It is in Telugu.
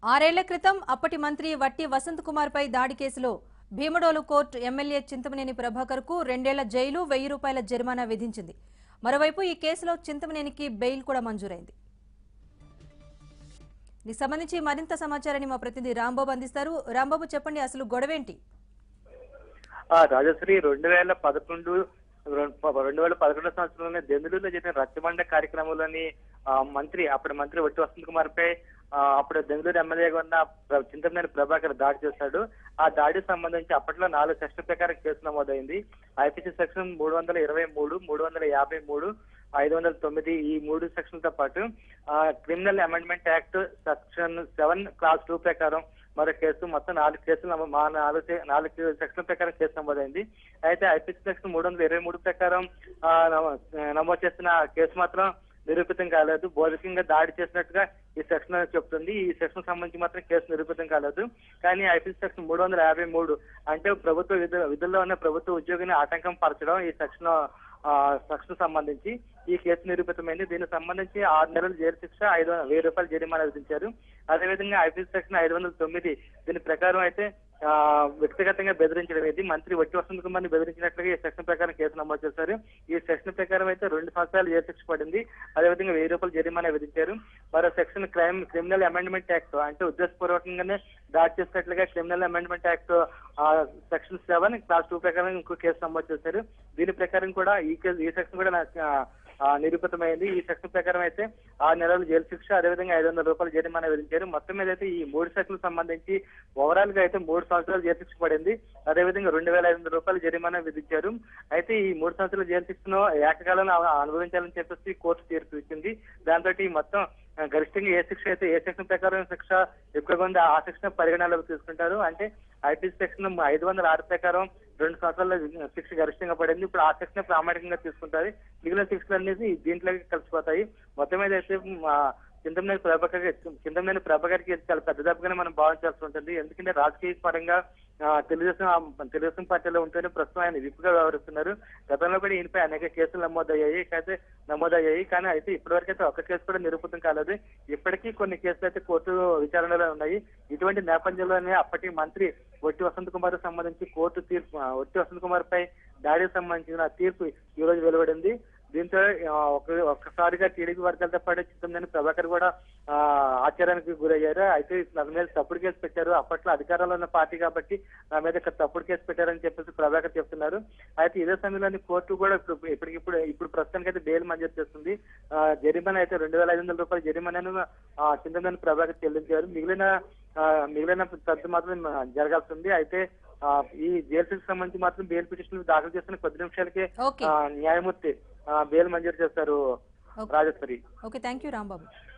ఆరేళ్ల క్రితం అప్పటి మంత్రి వట్టి వసంత్ కుమార్ పై దాడి కేసులో భీమడోలు కోర్టు ఎమ్మెల్యే చింతమనేని ప్రభాకర్ కు రెండేళ్ల జైలు వెయ్యి రూపాయల జరిమానా విధించింది మరోవైపు ఈ కేసులో చింతమనేనికి బెయిల్ కూడా మంజూరైంది దీనికి సంబంధించి మరింత సమాచారాన్ని మా ప్రతినిధి రాంబాబు అందిస్తారు రాంబాబు చెప్పండి అసలు గొడవేంటి ఆ రాజశ్రీ రెండు వేల పదకొండు రెండు వేల పదకొండు సంవత్సరంలోనే దెందులూరులో జరిగిన రచ్చబండ కార్యక్రమంలోని ఆ, మంత్రి అప్పటి మంత్రి వట్టి వసంత్ కుమార్ పై ఆ, అప్పుడు దెందులూరు ఎమ్మెల్యేగా ఉన్న ప్ర- చింతమనేని ప్రభాకర్ దాడి చేశాడు ఆ దాడికి సంబంధించి అప్పట్లో నాలుగు సెక్షన్ ప్రకారం కేసు నమోదైంది ఐపీసీ సెక్షన్ మూడు వందల ఇరవై మూడు మూడు వందల యాభై మూడు ఐదు వందల తొమ్మిది ఈ మూడు సెక్షన్లతో పాటు ఆ, criminal amendment act section seven clause two ప్రకారం మరో కేసు మొత్తం నాలుగు కేసులు నమో- మా నాలుగు చే- నాలుగు సెక్షన్ ప్రకారం కేసు నమోదైంది అయితే ఐపీసీ సెక్షన్ మూడు వందల ఇరవై మూడు ప్రకారం ఆ, నమో- నమోదు చేసిన కేసు మాత్రం నిరూపితం కాలేదు బోధకంగా దాడి చేసినట్టుగా ఈ సెక్షన్ చెప్తుంది ఈ సెక్షన్ సంబంధించి మాత్రం కేసు నిరూపితం కాలేదు కానీ ఐపీసీ సెక్షన్ మూడు వందల యాభై మూడు అంటే ప్రభుత్వ విధు విధుల్లో ఉన్న ప్రభుత్వ ఉద్యోగిని ఆటంకం పరచడం ఈ సెక్షన్ ఆ, సెక్షన్ సంబంధించి ఈ కేసు నిరూపితమైంది దీనికి సంబంధించి ఆరు నెలల జైలు శిక్ష ఐదు వందల- వెయ్యి రూపాయలు జరిమానా విధించారు అదేవిధంగా ఐపీసీ సెక్షన్ ఐదు వందల తొమ్మిది దీని ప్రకారం అయితే ఆ, వ్యక్తిగతంగా బెదిరించడం ఇది మంత్రి వట్టి వసంత్ కుమార్ ని బెదిరించినట్లుగా ఈ సెక్షన్ ప్రకారం కేసు నమోదు చేశారు ఈ సెక్షన్ ప్రకారం అయితే రెండు సంవత్సరాలు జైలు శిక్ష పడింది అదేవిధంగా వెయ్యి రూపాయలు జరిమానా విధించారు మరో section crime criminal amendment act అంటే ఉద్దేశపూర్వకంగానే దాడి చేసినట్లుగా criminal amendment act section seven clause two ప్రకారం ఇంకో కేసు నమోదు చేశారు దీని ప్రకారం కూడా ఈ కేసు ఈ సెక్షన్ కూడా నాకు, ఆ, ఆ, నిరూపితమైంది ఈ సెక్షన్ ప్రకారం అయితే ఆరు నెలలు జైలు శిక్ష అదేవిధంగా ఐదు వందల రూపాయలు జరిమానా విధించారు మొత్తం మీద అయితే ఈ మూడు సెక్షన్లకు సంబంధించి ఓవరాల్ గా అయితే మూడు సంవత్సరాలు జైలు శిక్ష పడింది అదేవిధంగా రెండు వేల ఐదు వందల రూపాయలు జరిమానా విధించారు అయితే ఈ మూడు సంవత్సరాల జైలు శిక్షను ఏకకాలంలో అ- అనుభవించాలని చెప్పేసి కోర్టు తీర్పు ఇచ్చింది దాంతో ఈ మొత్తం ఆ, గరిష్టంగా ఏ శిక్ష అయితే ఏ సెక్షన్ ప్రకారం శిక్ష ఎక్కువగా ఉంది ఆ శిక్షణ పరిగణనలోకి తీసుకుంటారు అంటే ఐపీసీ సెక్షన్ ఐదు వందల ఆరు ప్రకారం రెండు సంవత్సరాల శిక్ష గరిష్టంగా పడింది ఇప్పుడు ఆ శిక్షణ ప్రామాణికంగా తీసుకుంటారు మిగిలిన శిక్షలు అనేది దీంట్లోకి కలిసిపోతాయి మొత్తం మీద అయితే మా చింతమనేని ప్రభాకర్ చింతమనేని ప్రభాకర్ కి చాలా పెద్ద దెబ్బగానే మనం భావించాల్సి ఉంటుంది ఎందుకంటే రాజకీయ పరంగా ఆ, తెలుగుదేశం ఆ, తెలుగుదేశం పార్టీలో ఉంటేనే ప్రస్తుతం ఆయన విప్పుగా వ్యవహరిస్తున్నారు గతంలో కూడా ఈయనపై అనేక కేసులు నమోదయ్యాయి అయితే నమోదయ్యాయి కానీ అయితే ఇప్పటివరకు అయితే ఒక్క కేసు కూడా నిరూపితం కాలేదు ఇప్పటికీ కొన్ని కేసులు అయితే కోర్టు విచారణలో ఉన్నాయి ఇటువంటి నేపథ్యంలోనే అప్పటి మంత్రి వట్టి వసంత్ కుమార్ సంబంధించి కోర్టు తీర్పు ఆ, వట్టి వసంత్ కుమార్ పై దాడికి సంబంధించిన తీర్పు ఈ రోజు వెలువడింది దీంతో ఆ, ఒక- ఒక్కసారిగా టీడీపీ వర్గాలతో పాటు చిత్తంలోని ప్రభాకర్ కూడా ఆ, ఆశ్చర్యానికి గురయ్యారు అయితే నా మీద తప్పుడు కేసు పెట్టారు అప్పట్లో అధికారంలో ఉన్న పార్టీ కాబట్టి నా మీద ఇక్కడ తప్పుడు కేసు పెట్టారని చెప్పేసి ప్రభాకర్ చెప్తున్నారు అయితే ఇదే సమయంలోని కోర్టు కూడా ఇప్పుడు ఇప్పటికిప్పుడు ఇప్పుడు ప్రస్తుతానికి అయితే బెయిల్ మంజూరు చేస్తుంది ఆ, జరిమానా అయితే రెండు వేల ఐదు వందల రూపాయల జరిమానాను ఆ, చింతమనేని ప్రభాకర్ చెల్లించారు మిగిలిన ఆ, మిగిలిన సర్దు మాత్రం ఆ, జరగాల్సి ఉంది అయితే ఆ, ఈ జైలు శిక్షకు సంబంధించి మాత్రం బెయిల్ పిటిషన్ దాఖలు చేసిన కొద్ది నిమిషాలకే ఓకే ఆ, న్యాయమూర్తి ఆ, బెయిల్ మంజూరు చేస్తారు okay. Rajeswari okay thank you Rambabu